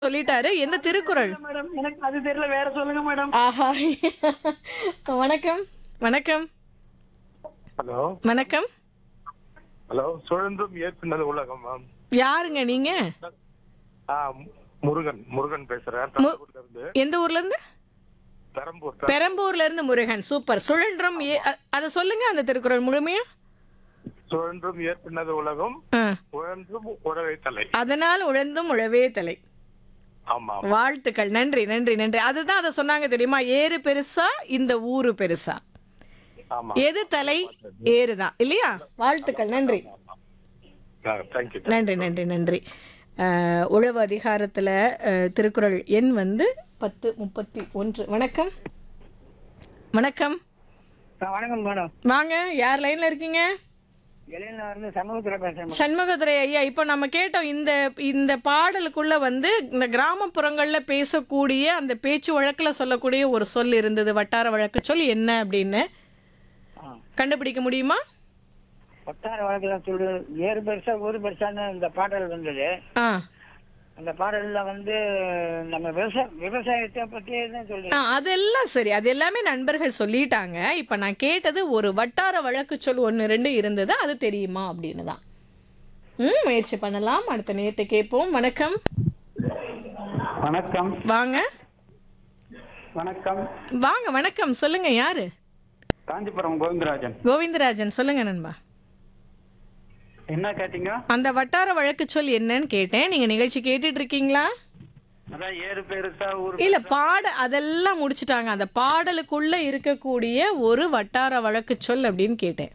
சொல்லிட்டாரு எந்த திருக்குறள் மேடம் எனக்கு அது தெரியல வேற சொல்லுங்க மேடம் ஆஹா வணக்கம் வணக்கம் ஹலோ வணக்கம் ஹலோ சுழன்றும் ஏற்பினது உலகம் மேம் யாருங்க நீங்க ஆ முருகன் முருகன் பேசுறேன் பெரம்பூர்ல இருந்து எந்த ஊர்ல இருந்து பெரம்பூர் பெரம்பூர்ல இருந்து முருகன் சூப்பர் சுழன்றும் ஏ- அ- அத சொல்லுங்க அந்த திருக்குறள் முழுமையா சுழன்றும் ஏற்பினது உலகம் ஆ. உழன்றும் உறவை தலை அதனால் உழந்தும் உழவே தலை ஆமா வாழ்த்துக்கள் நன்றி நன்றி நன்றி அதுதான் அதை சொன்னாங்க தெரியுமா ஏறு பெருசா இந்த ஊரு பெருசா ஆமா எது தலை ஏறுதான் இல்லையா வாழ்த்துக்கள் நன்றி தேங்க்யூ நன்றி நன்றி நன்றி அஹ், உழவு அதிகாரத்தில் திருக்குறள் எண் வந்து பத்து முப்பத்தி ஒன்று வணக்கம் வணக்கம் வணக்கம் மேடம் வாங்க யார் லைன்ல இருக்கீங்க இளைஞர் இருந்து சமூகத்துல பேசுறேன் சண்முகதுரை ஐயா இப்போ நம்ம கேட்டோம் இந்த இந்த பாடலுக்குள்ள வந்து இந்த கிராமப்புறங்கள்ல பேசக்கூடிய அந்த பேச்சு வழக்குல சொல்லக்கூடிய ஒரு சொல் இருந்தது வட்டார வழக்கு சொல் என்ன அப்படின்னு கண்டுபிடிக்க முடியுமா வட்டார வழக்குல சொல்லு ஏறு பெருசா ஊரு பெருசான்னு இந்த பாடல் வந்தது ஆ அந்த பாடல்ல வந்து நம்ம விவசாய விவசாயத்தை பத்தி தான் சொல்லி ஆ, அதெல்லாம் சரி அது எல்லாமே நண்பர்கள் சொல்லிட்டாங்க இப்போ நான் கேட்டது ஒரு வட்டார வழக்கு சொல் ஒன்று ரெண்டு இருந்தது அது தெரியுமா அப்படின்னு தான் ம் முயற்சி பண்ணலாம் அடுத்த நேரத்தை கேட்போம் வணக்கம் வணக்கம் வாங்க வணக்கம் வாங்க வணக்கம் சொல்லுங்க யாரு காஞ்சிபுரம் கோவிந்தராஜன் கோவிந்தராஜன் சொல்லுங்க நண்பா என்ன கேட்டீங்க அந்த வட்டார வழக்கு சொல் என்னன்னு கேட்டேன் நீங்க நிகழ்ச்சி கேட்டுட்டு இருக்கீங்களா அதான் ஏறு பெருசா ஊர் இல்ல பாட அதெல்லாம் முடிச்சிட்டாங்க அந்த பாடலுக்குள்ள இருக்கக்கூடிய ஒரு வட்டார வழக்கு சொல் அப்படின்னு கேட்டேன்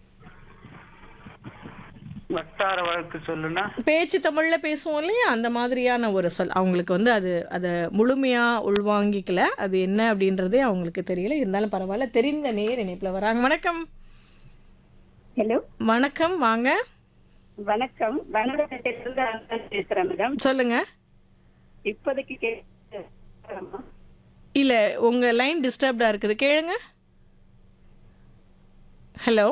வட்டார வழக்கு சொல்லுனா பேச்சு தமிழ்ல பேசுவோம் இல்லையா அந்த மாதிரியான ஒரு சொல் அவங்களுக்கு வந்து அது அதை முழுமையா உள்வாங்கிக்கல அது என்ன அப்படின்றதே அவங்களுக்கு தெரியல இருந்தாலும் பரவாயில்ல தெரிந்த நேர் இணைப்புல வராங்க வணக்கம் ஹலோ வணக்கம் வாங்க வணக்கம் வனவட்டத்திலிருந்து அன்பன் பேசுறேன் மேடம் சொல்லுங்க இப்போதைக்கு கேட்கலாமா? இல்ல உங்க லைன் டிஸ்டர்ப்டா இருக்குது கேளுங்க ஹலோ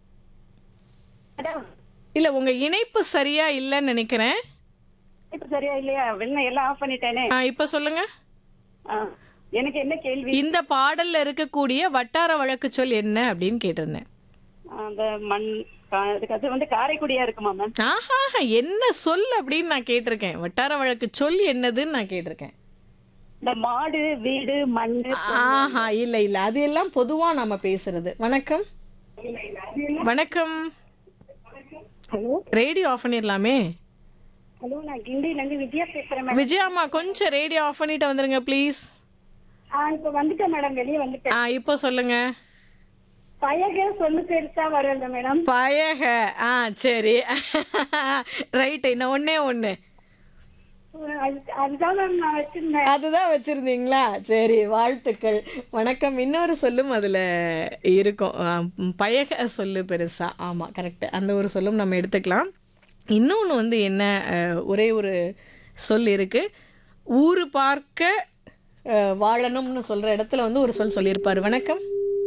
மேடம் இல்ல உங்க இணைப்பு சரியா இல்லைன்னு நினைக்கிறேன் இப்ப சரியா இல்லையா வெளில எல்லாம் ஆஃப் பண்ணிட்டேனே ஆ, இப்ப சொல்லுங்க ஆ, எனக்கு என்ன கேள்வி இந்த பாடல்ல இருக்கக்கூடிய வட்டார வழக்கு சொல் என்ன அப்படின்னு கேட்டிருந்தேன் அந்த மண் கா- அதுக்கு அது வந்து காரைக்குடியா இருக்குமா மேம் ஆஹா என்ன சொல் அப்படின்னு நான் கேட்டிருக்கேன் வட்டார வழக்கு சொல் என்னதுன்னு நான் கேட்டிருக்கேன் இந்த மாடு வீடு மண்ணு ஆஹா இல்ல இல்ல அது எல்லாம் பொதுவா நம்ம பேசுறது வணக்கம் வணக்கம் ஹலோ ரேடியோ ஆஃப் பண்ணிடலாமே ஹலோ நான் கிண்டில இருந்து விஜயா பேசுறேன் மேடம் விஜயாம்மா கொஞ்சம் ரேடியோ ஆஃப் பண்ணிட்டு வந்துருங்க ப்ளீஸ் ஆ இப்ப வந்துட்டேன் மேடம் வெளியே வந்துட்டேன் ஆ இப்போ சொல்லுங்க பழக சொல்லு பெருசா வரல மேடம் பயக ஆ சரி ரைட்டு இன்னும் ஒண்ணே ஒன்று அது- அதுதான் மேம் நான் வச்சிருந்தேன் அதுதான் வச்சிருந்தீங்களா சரி வாழ்த்துக்கள் வணக்கம் இன்னொரு சொல்லும் அதில் இருக்கும் ஆ, ம், பயக சொல்லு பெருசா ஆமாம் கரெக்ட் அந்த ஒரு சொல்லும் நம்ம எடுத்துக்கலாம் இன்னொன்று வந்து என்ன அஹ், ஒரே ஒரு சொல் இருக்கு ஊரு பார்க்க அஹ், வாழணும்னு சொல்கிற இடத்துல வந்து ஒரு சொல் சொல்லியிருப்பார் வணக்கம்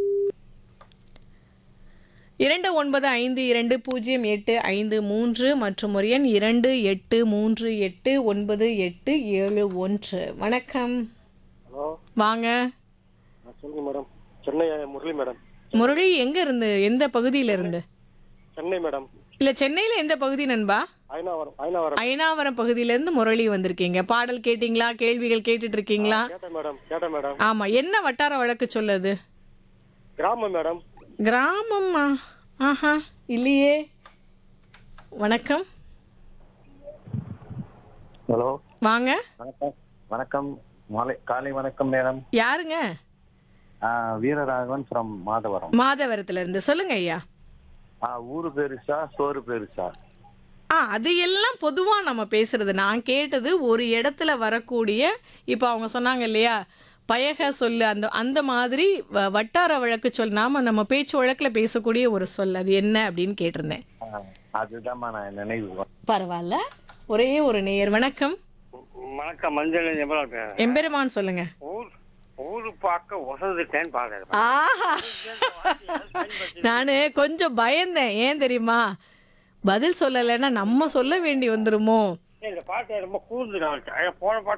இரண்டு ஒன்பது ஐந்து இரண்டு பூஜ்ஜியம் எட்டு ஐந்து மூன்று மற்றும் ஒரு எண் இரண்டு எட்டு மூன்று எட்டு ஒன்பது எட்டு ஏழு ஒன்று வணக்கம் ஹலோ வாங்க சொல்லுங்க மேடம் சென்னை முரளி மேடம் முரளி எங்க இருந்து எந்த பகுதியில இருந்து சென்னை மேடம் இல்ல சென்னையில எந்த பகுதி நண்பா ஐநாவரம் ஐநாவரம் ஐனாவரம் பகுதியில இருந்து முரளி வந்திருக்கீங்க பாடல் கேட்டிங்களா கேள்விகள் கேட்டுட்டு இருக்கீங்களா கேட்டேன் மேடம் கேட்டேன் மேடம் ஆமா என்ன வட்டார வழக்கு சொல்லுது கிராமம் மேடம் கிராமமா ஆஹா இல்லையே வணக்கம் ஹலோ வாங்க வணக்கம் வணக்கம் மாலை காலை வணக்கம் மேடம் யாருங்க வீரராகவன் ஃப்ரம் மாதவரம் மாதவரத்துல இருந்து சொல்லுங்க ஐயா ஆ, ஊரு பெருசா சோறு பெருசா ஆ அது எல்லாம் பொதுவாக நம்ம பேசுறது நான் கேட்டது ஒரு இடத்துல வரக்கூடிய இப்போ அவங்க சொன்னாங்க இல்லையா பயக சொல்லு அந்த அந்த மாதிரி வ- வட்டார வழக்கு சொல் நாம நம்ம பேச்சு வழக்கில் பேசக்கூடிய ஒரு சொல் அது என்ன அப்படின்னு கேட்டிருந்தேன் ஆ, அதுதாம்மா நான் நினைவு பரவாயில்ல ஒரே ஒரு நேயர் வணக்கம் வணக்கம் மஞ்சள் எவ்வளோ எம்பெருமான் சொல்லுங்க ஊர் ஊரு பார்க்க ஒசந்துட்டேன் பாக்குறேன் ஆஹா நான் கொஞ்சம் பயந்தேன் ஏன் தெரியுமா பதில் சொல்லலைன்னா நம்ம சொல்ல வேண்டி வந்துருமோ இந்த பாட்டு ரொம்ப கூர்ந்து நான் போன பாட்டு